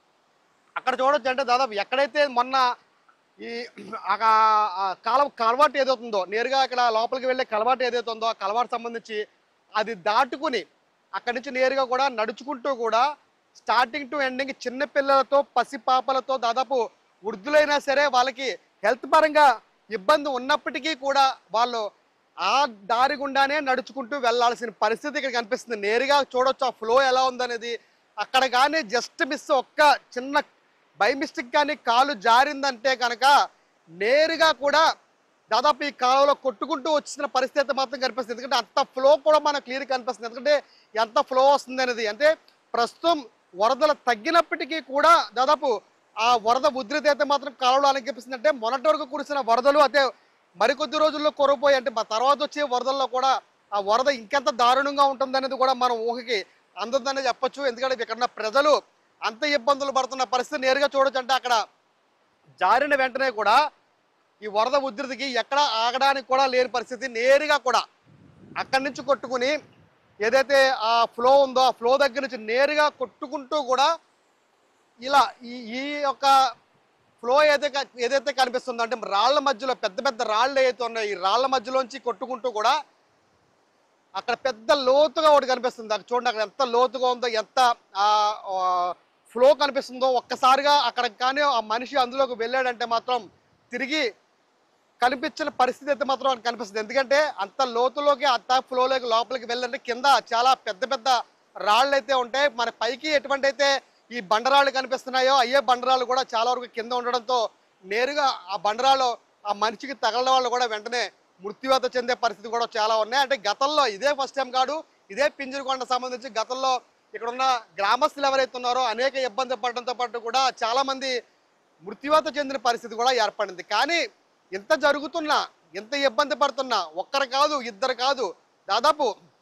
అక్కడ చూడొచ్చు అంటే దాదాపు ఎక్కడైతే మొన్న ఈ ఆ కా- ఆ కాలువ కలవాటు ఏదైతుందో నేరుగా ఇక్కడ లోపలికి వెళ్ళే కలవాటు ఏదైతే ఉందో ఆ కలవాటు సంబంధించి అది దాటుకుని అక్కడి నుంచి నేరుగా కూడా నడుచుకుంటూ కూడా స్టార్టింగ్ టు ఎండింగ్ చిన్న పిల్లలతో పసిపాపలతో దాదాపు వృద్ధులైనా సరే వాళ్ళకి హెల్త్ పరంగా ఇబ్బంది ఉన్నప్పటికీ కూడా వాళ్ళు ఆ దారి గుండానే నడుచుకుంటూ వెళ్ళాల్సిన పరిస్థితి ఇక్కడ కనిపిస్తుంది నేరుగా చూడొచ్చు ఆ ఫ్లో ఎలా ఉందనేది అక్కడ కానీ జస్ట్ మిస్ ఒక్క చిన్న బై మిస్టేక్ కానీ కాలు జారిందంటే కనుక నేరుగా కూడా దాదాపు ఈ కాలంలో కొట్టుకుంటూ వచ్చిన పరిస్థితి మాత్రం కనిపిస్తుంది ఎందుకంటే అంత ఫ్లో కూడా మనకు క్లియర్ కనిపిస్తుంది ఎందుకంటే ఎంత ఫ్లో వస్తుంది అనేది అంటే ప్రస్తుతం వరదలు తగ్గినప్పటికీ కూడా దాదాపు ఆ వరద ఉధృతి అయితే మాత్రం కాలంలో అనిపిస్తుంది అంటే మొన్నటి వరకు కురిసిన వరదలు అయితే మరికొద్ది రోజుల్లో కొరపోయి అంటే మా తర్వాత వచ్చే వరదల్లో కూడా ఆ వరద ఇంకెంత దారుణంగా ఉంటుందనేది కూడా మనం ఊహకి అందదని చెప్పొచ్చు ఎందుకంటే ఇక్కడ ఉన్న ప్రజలు అంత ఇబ్బందులు పడుతున్న పరిస్థితి నేరుగా చూడొచ్చు అంటే అక్కడ జారిన వెంటనే కూడా ఈ వరద ఉధృతికి ఎక్కడ ఆగడానికి కూడా లేని పరిస్థితి నేరుగా కూడా అక్కడి నుంచి కొట్టుకుని ఏదైతే ఆ ఫ్లో ఉందో ఆ ఫ్లో దగ్గర నుంచి నేరుగా కొట్టుకుంటూ కూడా ఇలా ఈ ఈ యొక్క ఫ్లో ఏదైతే క- ఏదైతే కనిపిస్తుందో అంటే రాళ్ల మధ్యలో పెద్ద పెద్ద రాళ్ళు ఏదైతే ఉన్నాయో ఈ రాళ్ల మధ్యలోంచి కొట్టుకుంటూ కూడా అక్కడ పెద్ద లోతుగా ఒకటి కనిపిస్తుంది అక్కడ చూడండి అక్కడ ఎంత లోతుగా ఉందో ఎంత ఫ్లో కనిపిస్తుందో ఒక్కసారిగా అక్కడ కానీ ఆ మనిషి అందులోకి వెళ్ళాడంటే మాత్రం తిరిగి కనిపించిన పరిస్థితి అయితే మాత్రం మనకు కనిపిస్తుంది ఎందుకంటే అంత లోతులోకి అంత ఫ్లోలోకి లోపలికి వెళ్ళంటే కింద చాలా పెద్ద పెద్ద రాళ్ళు అయితే ఉంటాయి మన పైకి ఎటువంటి అయితే ఈ బండరాళ్ళు కనిపిస్తున్నాయో అయ్యే బండరాళ్ళు కూడా చాలా వరకు కింద ఉండడంతో నేరుగా ఆ బండరాళ్ళు ఆ మనిషికి తగలడం వాళ్ళు కూడా వెంటనే మృత్యువాత చెందే పరిస్థితి కూడా చాలా ఉన్నాయి అంటే గతంలో ఇదే ఫస్ట్ టైం కాదు ఇదే పింజరకొండ సంబంధించి గతంలో ఇక్కడ ఉన్న గ్రామస్తులు ఎవరైతే ఉన్నారో అనేక ఇబ్బంది పడడంతో పాటు కూడా చాలా మంది మృత్యువాత చెందిన పరిస్థితి కూడా ఏర్పడింది కానీ ఇంత జరుగుతున్నా ఇంత ఇబ్బంది పడుతున్నా ఒక్కరు కాదు ఇద్దరు కాదు దాదాపు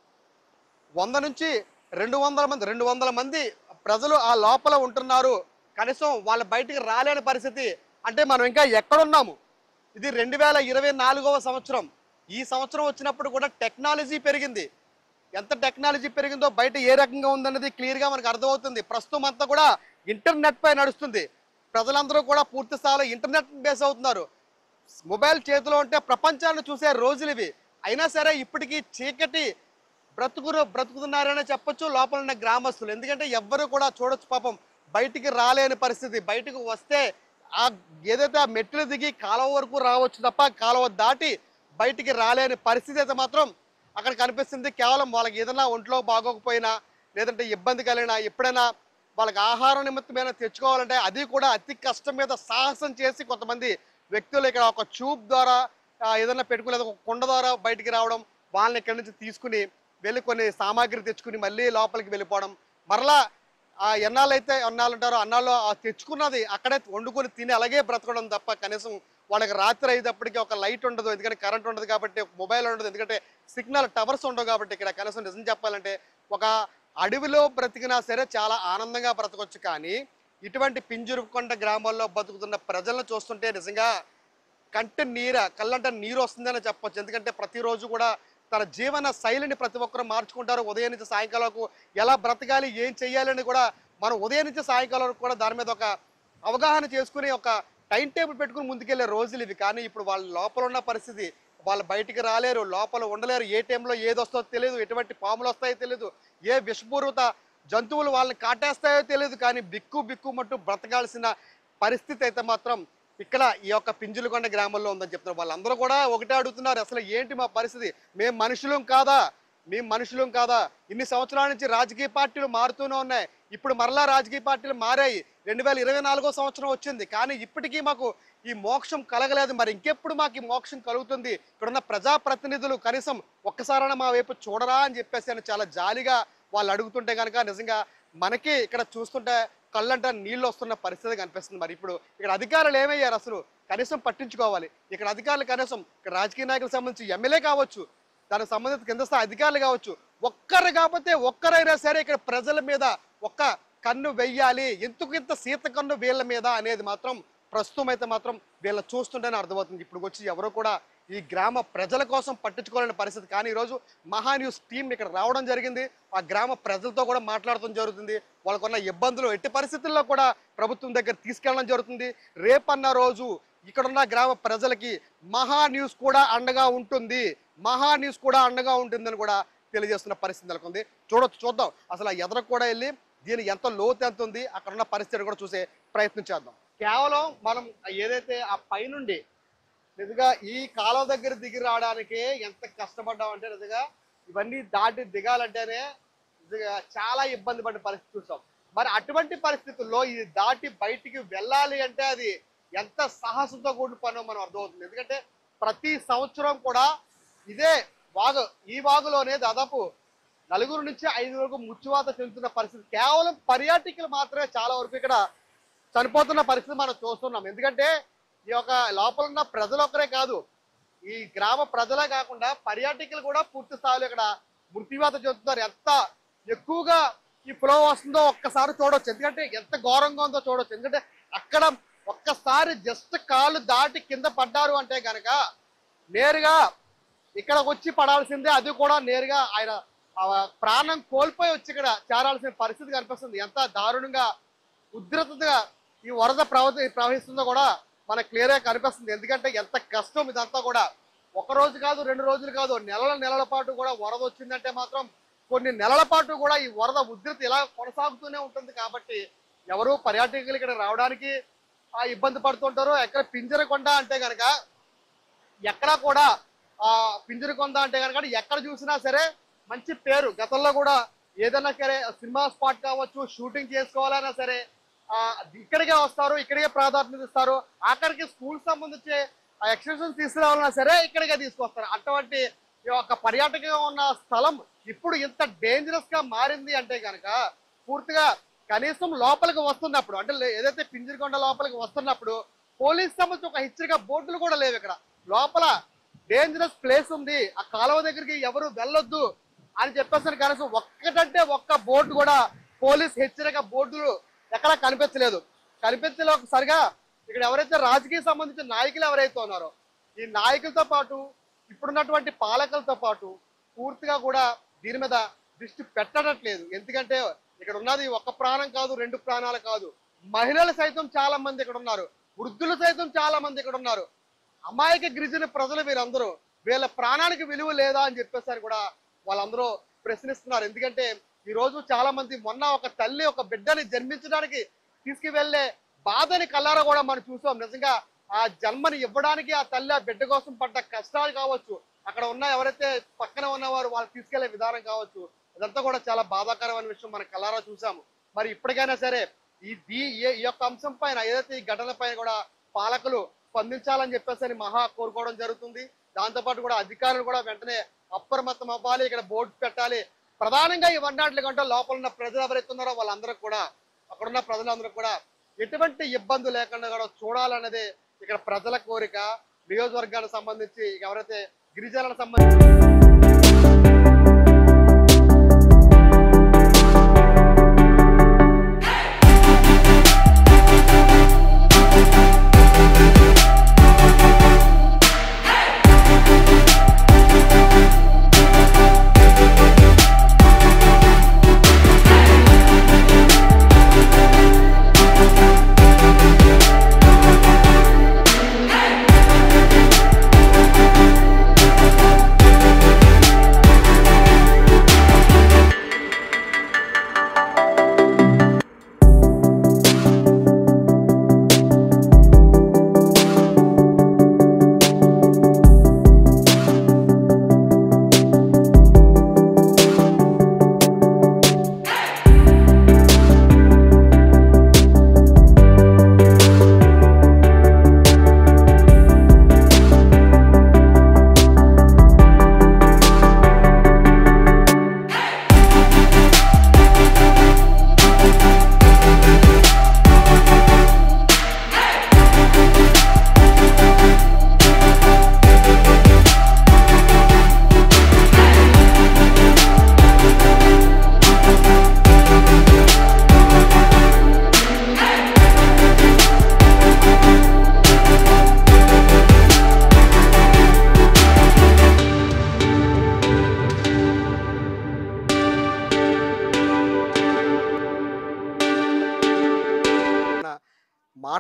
వంద నుంచి రెండు వందల మంది రెండు వందల మంది ప్రజలు ఆ లోపల ఉంటున్నారు కనీసం వాళ్ళ బయటికి రాలేని పరిస్థితి అంటే మనం ఇంకా ఎక్కడున్నాము ఇది రెండు వేల ఇరవై నాలుగవ సంవత్సరం ఈ సంవత్సరం వచ్చినప్పుడు కూడా టెక్నాలజీ పెరిగింది ఎంత టెక్నాలజీ పెరిగిందో బయట ఏ రకంగా ఉందన్నది క్లియర్గా మనకు అర్థమవుతుంది ప్రస్తుతం అంతా కూడా ఇంటర్నెట్ పై నడుస్తుంది ప్రజలందరూ కూడా పూర్తి స్థాయిలో ఇంటర్నెట్ బేస్ అవుతున్నారు మొబైల్ చేతిలో ఉంటే ప్రపంచాన్ని చూసే రోజులు ఇవి అయినా సరే ఇప్పటికీ చీకటి బ్రతుకురు బ్రతుకుతున్నారనే చెప్పొచ్చు లోపల ఉన్న గ్రామస్తులు ఎందుకంటే ఎవ్వరు కూడా చూడొచ్చు పాపం బయటికి రాలేని పరిస్థితి బయటకు వస్తే ఆ ఏదైతే ఆ మెట్లు దిగి కాలువ వరకు రావచ్చు తప్ప కాలువ దాటి బయటికి రాలేని పరిస్థితి అయితే మాత్రం అక్కడ కనిపిస్తుంది కేవలం వాళ్ళకి ఏదైనా ఒంట్లో బాగోకపోయినా లేదంటే ఇబ్బంది కలిగినా ఎప్పుడైనా వాళ్ళకి ఆహారం నిమిత్తమైనా తెచ్చుకోవాలంటే అది కూడా అతి కష్టం మీద సాహసం చేసి కొంతమంది వ్యక్తులు ఇక్కడ ఒక ట్యూబ్ ద్వారా ఆ, ఏదైనా పెట్టుకుని లేదా ఒక కుండ ద్వారా బయటికి రావడం వాళ్ళని ఇక్కడి నుంచి తీసుకుని వెళ్ళి కొన్ని సామాగ్రి తెచ్చుకుని మళ్ళీ లోపలికి వెళ్ళిపోవడం మరలా ఆ ఎన్నాళ్ళు అయితే ఎన్నాళ్ళు ఉంటారో అన్నాళ్ళు ఆ తెచ్చుకున్నది అక్కడే వండుకొని తిని అలాగే బ్రతకడం తప్ప కనీసం వాళ్ళకి రాత్రి అయ్యేటప్పటికి ఒక లైట్ ఉండదు ఎందుకంటే కరెంట్ ఉండదు కాబట్టి మొబైల్ ఉండదు ఎందుకంటే సిగ్నల్ టవర్స్ ఉండవు కాబట్టి ఇక్కడ కనీసం నిజం చెప్పాలంటే ఒక అడవిలో బ్రతికినా సరే చాలా ఆనందంగా బ్రతకొచ్చు కానీ ఇటువంటి పింజురుకొండ గ్రామాల్లో బతుకుతున్న ప్రజలను చూస్తుంటే నిజంగా కంటి నీర కళ్ళంట నీరు వస్తుందని చెప్పొచ్చు ఎందుకంటే ప్రతిరోజు కూడా తన జీవన శైలిని ప్రతి ఒక్కరు మార్చుకుంటారు ఉదయం నుంచి సాయంకాలం వరకు ఎలా బ్రతకాలి ఏం చెయ్యాలని కూడా మనం ఉదయం నుంచి సాయంకాలం వరకు కూడా దాని మీద ఒక అవగాహన చేసుకుని ఒక టైం టేబుల్ పెట్టుకుని ముందుకెళ్లే రోజులు ఇవి కానీ ఇప్పుడు వాళ్ళ లోపల ఉన్న పరిస్థితి వాళ్ళు బయటికి రాలేరు లోపల ఉండలేరు ఏ టైంలో ఏది వస్తుందో తెలియదు ఎటువంటి పాములు వస్తాయో తెలియదు ఏ విషపూరిత జంతువులు వాళ్ళని కాటేస్తాయో తెలియదు కానీ బిక్కు బిక్కు మట్టు బ్రతకాల్సిన పరిస్థితి అయితే మాత్రం ఇక్కడ ఈ యొక్క పింజులకొండ గ్రామంలో ఉందని చెప్తున్నారు వాళ్ళందరూ కూడా ఒకటే అడుగుతున్నారు అసలు ఏంటి మా పరిస్థితి మేము మనుషులం కాదా మేము మనుషులం కాదా ఇన్ని సంవత్సరాల నుంచి రాజకీయ పార్టీలు మారుతూనే ఉన్నాయి ఇప్పుడు మరలా రాజకీయ పార్టీలు మారాయి రెండు వేల ఇరవై నాలుగో సంవత్సరం వచ్చింది కానీ ఇప్పటికీ మాకు ఈ మోక్షం కలగలేదు మరి ఇంకెప్పుడు మాకు ఈ మోక్షం కలుగుతుంది ఇక్కడున్న ప్రజాప్రతినిధులు కనీసం ఒక్కసారైనా మా వైపు చూడరా అని చెప్పేసి అని చాలా జాలిగా వాళ్ళు అడుగుతుంటే కనుక నిజంగా మనకి ఇక్కడ చూస్తుంటే కళ్ళంట నీళ్ళు వస్తున్న పరిస్థితి కనిపిస్తుంది మరి ఇప్పుడు ఇక్కడ అధికారులు ఏమయ్యారు అసలు కనీసం పట్టించుకోవాలి ఇక్కడ అధికారులు కనీసం ఇక్కడ రాజకీయ నాయకులకు సంబంధించి ఎమ్మెల్యే కావచ్చు దానికి సంబంధించిన కింద స్థాయి అధికారులు కావచ్చు ఒక్కరు కాకపోతే ఒక్కరైనా సరే ఇక్కడ ప్రజల మీద ఒక్క కన్ను వెయ్యాలి ఎందుకు ఇంత సీత కన్ను వీళ్ళ మీద అనేది మాత్రం ప్రస్తుతం అయితే మాత్రం వీళ్ళ చూస్తుంటేనే అర్థమవుతుంది ఇప్పుడు వచ్చి ఎవరు కూడా ఈ గ్రామ ప్రజల కోసం పట్టించుకోలేని పరిస్థితి కానీ ఈరోజు మహా న్యూస్ టీం ఇక్కడ రావడం జరిగింది ఆ గ్రామ ప్రజలతో కూడా మాట్లాడటం జరుగుతుంది వాళ్ళకున్న ఇబ్బందులు ఎట్టి పరిస్థితుల్లో కూడా ప్రభుత్వం దగ్గర తీసుకెళ్ళడం జరుగుతుంది రేపన్న రోజు ఇక్కడున్న గ్రామ ప్రజలకి మహా న్యూస్ కూడా అండగా ఉంటుంది మహా న్యూస్ కూడా అండగా ఉంటుందని కూడా తెలియజేస్తున్న పరిస్థితి నెలకొంది చూడొచ్చు చూద్దాం అసలు ఆ ఎదరకు కూడా వెళ్ళి దీని ఎంత లోతు ఎంత ఉంది అక్కడ ఉన్న పరిస్థితి కూడా చూసే ప్రయత్నం చేద్దాం కేవలం మనం ఏదైతే ఆ పైనుండి నిజంగా ఈ కాలువ దగ్గర దిగి రావడానికి ఎంత కష్టపడ్డామంటే నిజంగా ఇవన్నీ దాటి దిగాలంటేనే నిజంగా చాలా ఇబ్బంది పడిన పరిస్థితి చూసాం మరి అటువంటి పరిస్థితుల్లో ఇది దాటి బయటికి వెళ్ళాలి అంటే అది ఎంత సాహసంతో కూడిన పనో మనం అర్థమవుతుంది ఎందుకంటే ప్రతి సంవత్సరం కూడా ఇదే వాగు ఈ వాగులోనే దాదాపు నలుగురు నుంచి ఐదు వరకు ముచ్చువాత చెందుతున్న పరిస్థితి కేవలం పర్యాటకులు మాత్రమే చాలా వరకు ఇక్కడ చనిపోతున్న పరిస్థితి మనం చూస్తున్నాం ఎందుకంటే ఈ యొక్క లోపల ఉన్న ప్రజలు ఒక్కరే కాదు ఈ గ్రామ ప్రజలే కాకుండా పర్యాటకులు కూడా పూర్తి స్థాయిలో ఇక్కడ మృత్యువాత చెందుతున్నారు ఎంత ఎక్కువగా ఈ ఫ్లో వస్తుందో ఒక్కసారి చూడొచ్చు ఎందుకంటే ఎంత ఘోరంగా ఉందో చూడొచ్చు ఎందుకంటే అక్కడ ఒక్కసారి జస్ట్ కాళ్ళు దాటి కింద పడ్డారు అంటే గనక నేరుగా ఇక్కడికి వచ్చి పడాల్సిందే అది కూడా నేరుగా ఆయన ఆ ప్రాణం కోల్పోయి వచ్చి ఇక్కడ చేరాల్సిన పరిస్థితి కనిపిస్తుంది ఎంత దారుణంగా ఉధృతగా ఈ వరద ప్రవహి ప్రవహిస్తుందో కూడా మనకు క్లియర్గా కనిపిస్తుంది ఎందుకంటే ఎంత కష్టం ఇదంతా కూడా ఒక రోజు కాదు రెండు రోజులు కాదు నెలల నెలల పాటు కూడా వరద వచ్చిందంటే మాత్రం కొన్ని నెలల పాటు కూడా ఈ వరద ఉధృతి ఇలా కొనసాగుతూనే ఉంటుంది కాబట్టి ఎవరు పర్యాటకులు ఇక్కడ రావడానికి ఆ ఇబ్బంది పడుతుంటారు ఎక్కడ పింజరకొండ అంటే కనుక ఎక్కడ కూడా ఆ పింజరకొండ అంటే కనుక ఎక్కడ చూసినా సరే మంచి పేరు గతంలో కూడా ఏదైనా సరే సినిమా స్పాట్ కావచ్చు షూటింగ్ చేసుకోవాలన్నా సరే ఆ ఇక్కడికే వస్తారు ఇక్కడికే ప్రాధాన్యత ఇస్తారు ఆఖరికి స్కూల్ సంబంధించి ఎక్స్టెన్షన్ తీసుకురావాలన్నా సరే ఇక్కడికే తీసుకొస్తారు అటువంటి ఈ యొక్క పర్యాటకంగా ఉన్న స్థలం ఇప్పుడు ఇంత డేంజరస్ గా మారింది అంటే కనుక పూర్తిగా కనీసం లోపలికి వస్తున్నప్పుడు అంటే లే- ఏదైతే పింజరకొండ లోపలికి వస్తున్నప్పుడు పోలీస్ సంబంధించి ఒక హెచ్చరిక బోర్డులు కూడా లేవు ఇక్కడ లోపల డేంజరస్ ప్లేస్ ఉంది ఆ కాలువ దగ్గరికి ఎవరు వెళ్ళొద్దు అని చెప్పేసి కనీసం ఒక్కటంటే ఒక్క బోర్డు కూడా పోలీస్ హెచ్చరిక బోర్డులు ఎక్కడ కనిపించలేదు కనిపించలే ఒకసారిగా ఇక్కడ ఎవరైతే రాజకీయ సంబంధించిన నాయకులు ఎవరైతే ఉన్నారో ఈ నాయకులతో పాటు ఇప్పుడున్నటువంటి పాలకులతో పాటు పూర్తిగా కూడా దీని మీద దృష్టి పెట్టడట్లేదు ఎందుకంటే ఇక్కడ ఉన్నది ఒక ప్రాణం కాదు రెండు ప్రాణాలు కాదు మహిళలు సైతం చాలా మంది ఇక్కడ ఉన్నారు వృద్ధులు సైతం చాలా మంది ఇక్కడ ఉన్నారు అమాయక గిరిజన ప్రజలు వీరందరూ వీళ్ళ ప్రాణానికి విలువ లేదా అని చెప్పేసరి కూడా వాళ్ళందరూ ప్రశ్నిస్తున్నారు ఎందుకంటే ఈ రోజు చాలా మంది మొన్న ఒక తల్లి ఒక బిడ్డని జన్మించడానికి తీసుకువెళ్ళే బాధని కల్లారా కూడా మనం చూసాం నిజంగా ఆ జన్మని ఇవ్వడానికి ఆ తల్లి ఆ బిడ్డ కోసం పడ్డ కష్టాలు కావచ్చు అక్కడ ఉన్న ఎవరైతే పక్కన ఉన్నవారు వాళ్ళు తీసుకెళ్లే విధానం కావచ్చు ఇదంతా కూడా చాలా బాధాకరమైన విషయం మనం కల్లారా చూసాము మరి ఇప్పటికైనా సరే ఈ దీ ఈ- ఈ యొక్క అంశం పైన ఏదైతే ఈ ఘటన పైన కూడా పాలకులు స్పందించాలని చెప్పేసి అని మహా కోరుకోవడం జరుగుతుంది దాంతోపాటు కూడా అధికారులు కూడా వెంటనే అప్రమత్తం అవ్వాలి ఇక్కడ బోర్డు పెట్టాలి ప్రధానంగా ఈ వన్ నాట్ గంటల లోపల ఉన్న ప్రజలు ఎవరైతే ఉన్నారో వాళ్ళందరూ కూడా అక్కడ ఉన్న ప్రజలందరూ కూడా ఎటువంటి ఇబ్బంది లేకుండా కూడా చూడాలన్నదే ఇక్కడ ప్రజల కోరిక నియోజకవర్గానికి సంబంధించి ఎవరైతే గిరిజనులకు సంబంధించి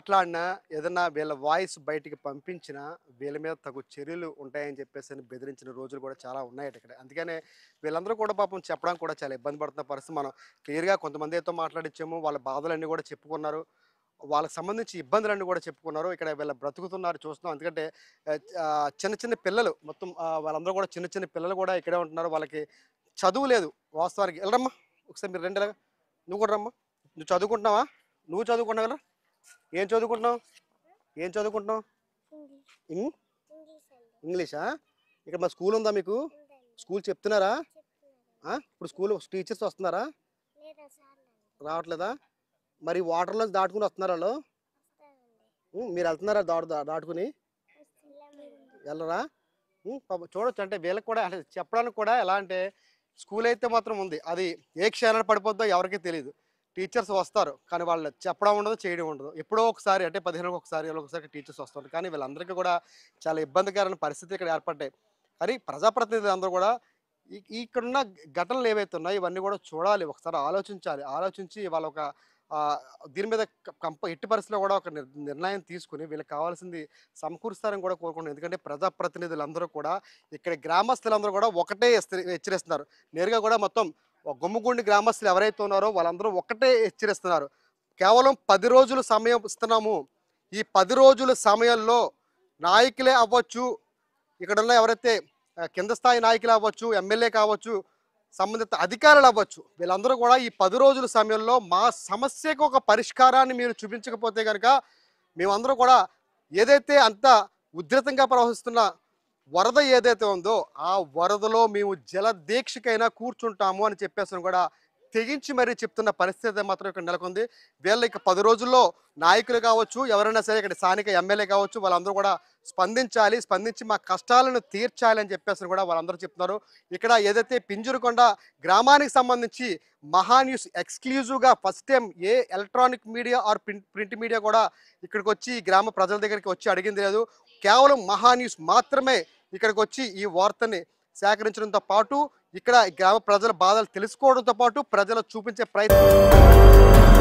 మాట్లాడినా ఏదన్నా వీళ్ళ వాయిస్ బయటికి పంపించినా వీళ్ళ మీద తగు చర్యలు ఉంటాయని చెప్పేసి అని బెదిరించిన రోజులు కూడా చాలా ఉన్నాయట ఇక్కడ అందుకనే వీళ్ళందరూ కూడా పాపం చెప్పడానికి కూడా చాలా ఇబ్బంది పడుతున్న పరిస్థితి మనం క్లియర్గా కొంతమంది అయితే మాట్లాడించాము వాళ్ళ బాధలన్నీ కూడా చెప్పుకున్నారు వాళ్ళకి సంబంధించి ఇబ్బందులన్నీ కూడా చెప్పుకున్నారు ఇక్కడ వీళ్ళ బ్రతుకుతున్నారు చూస్తున్నాం ఎందుకంటే ఆ, ఆ, చిన్న చిన్న పిల్లలు మొత్తం ఆ, వాళ్ళందరూ కూడా చిన్న చిన్న పిల్లలు కూడా ఇక్కడే ఉంటున్నారు వాళ్ళకి చదువు లేదు వాస్తవానికి వెళ్ళరమ్మా ఒకసారి మీరు రెండు నువ్వు కూడా రమ్మా నువ్వు చదువుకుంటున్నావా నువ్వు చదువుకుంటున్నావు కదా ఏం చదువుకుంటున్నావు ఏం చదువుకుంటున్నావు ఇంగ్ ఇంగ్లీషా ఇక్కడ మా స్కూల్ ఉందా మీకు స్కూల్ చెప్తున్నారా ఆ? ఇప్పుడు స్కూల్ టీచర్స్ వస్తున్నారా రావట్లేదా మరి వాటర్లో దాటుకుని వస్తున్నారా వాళ్ళు ఉం, మీరు వెళ్తున్నారా దాటు దా- దాటుకుని వెళ్ళరా ఉం, పాపం చూడొచ్చు అంటే వీళ్ళకి కూడా అంటే చెప్పడానికి కూడా ఎలా అంటే స్కూల్ అయితే మాత్రం ఉంది అది ఏ క్షణాన పడిపోద్దో ఎవరికీ తెలియదు టీచర్స్ వస్తారు కానీ వాళ్ళు చెప్పడం ఉండదు చేయడం ఉండదు ఎప్పుడో ఒకసారి అంటే పదిహేను ఒకసారి ఇలా ఒకసారి టీచర్స్ వస్తారు కానీ వీళ్ళందరికీ కూడా చాలా ఇబ్బందికరమైన పరిస్థితి ఇక్కడ ఏర్పడ్డాయి కానీ ప్రజాప్రతినిధులు అందరూ కూడా ఈ- ఇక్కడున్న ఘటనలు ఏవైతే ఉన్నాయో ఇవన్నీ కూడా చూడాలి ఒకసారి ఆలోచించాలి ఆలోచించి వాళ్ళ ఒక ఆ, దీని మీద క- కంప ఎట్టి పరిస్థితిలో కూడా ఒక నిర్- నిర్ణయం తీసుకుని వీళ్ళకి కావాల్సింది సమకూరుస్తారని కూడా కోరుకుంటున్నాను ఎందుకంటే ప్రజాప్రతినిధులందరూ కూడా ఇక్కడ గ్రామస్తులందరూ కూడా ఒకటే హెచ్చరి- హెచ్చరిస్తున్నారు నేరుగా కూడా మొత్తం ఒక గుమ్మగుండి గ్రామస్తులు ఎవరైతే ఉన్నారో వాళ్ళందరూ ఒకటే హెచ్చరిస్తున్నారు కేవలం పది రోజులు సమయం ఇస్తున్నాము ఈ పది రోజుల సమయంలో నాయకులే అవ్వచ్చు ఇక్కడ ఉన్న ఎవరైతే ఆ, కింద స్థాయి నాయకులు అవ్వచ్చు ఎమ్మెల్యే కావచ్చు సంబంధిత అధికారులు అవ్వచ్చు వీళ్ళందరూ కూడా ఈ పది రోజుల సమయంలో మా సమస్యకు ఒక పరిష్కారాన్ని మీరు చూపించకపోతే కనుక మేమందరూ కూడా ఏదైతే అంత ఉధృతంగా ప్రవహిస్తున్న వరద ఏదైతే ఉందో ఆ వరదలో మేము జల దీక్షకైనా కూర్చుంటాము అని చెప్పేసి కూడా తెగించి మరీ చెప్తున్న పరిస్థితి మాత్రం ఇక్కడ నెలకొంది వీళ్ళ ఇక పది రోజుల్లో నాయకులు కావచ్చు ఎవరైనా సరే ఇక్కడ స్థానిక ఎమ్మెల్యే కావచ్చు వాళ్ళందరూ కూడా స్పందించాలి స్పందించి మా కష్టాలను తీర్చాలి అని చెప్పేసి కూడా వాళ్ళందరూ చెప్తున్నారు ఇక్కడ ఏదైతే పింజురుకొండ గ్రామానికి సంబంధించి మహా న్యూస్ ఎక్స్క్లూజివ్గా first time a electronic media or print print media కూడా ఇక్కడికి వచ్చి ఈ గ్రామ ప్రజల దగ్గరికి వచ్చి అడిగింది లేదు కేవలం మహా న్యూస్ మాత్రమే ఇక్కడికి వచ్చి ఈ వార్తని సేకరించడంతో పాటు ఇక్కడ గ్రామ ప్రజల బాధలు తెలుసుకోవడంతో పాటు ప్రజలు చూపించే ప్రయత్నం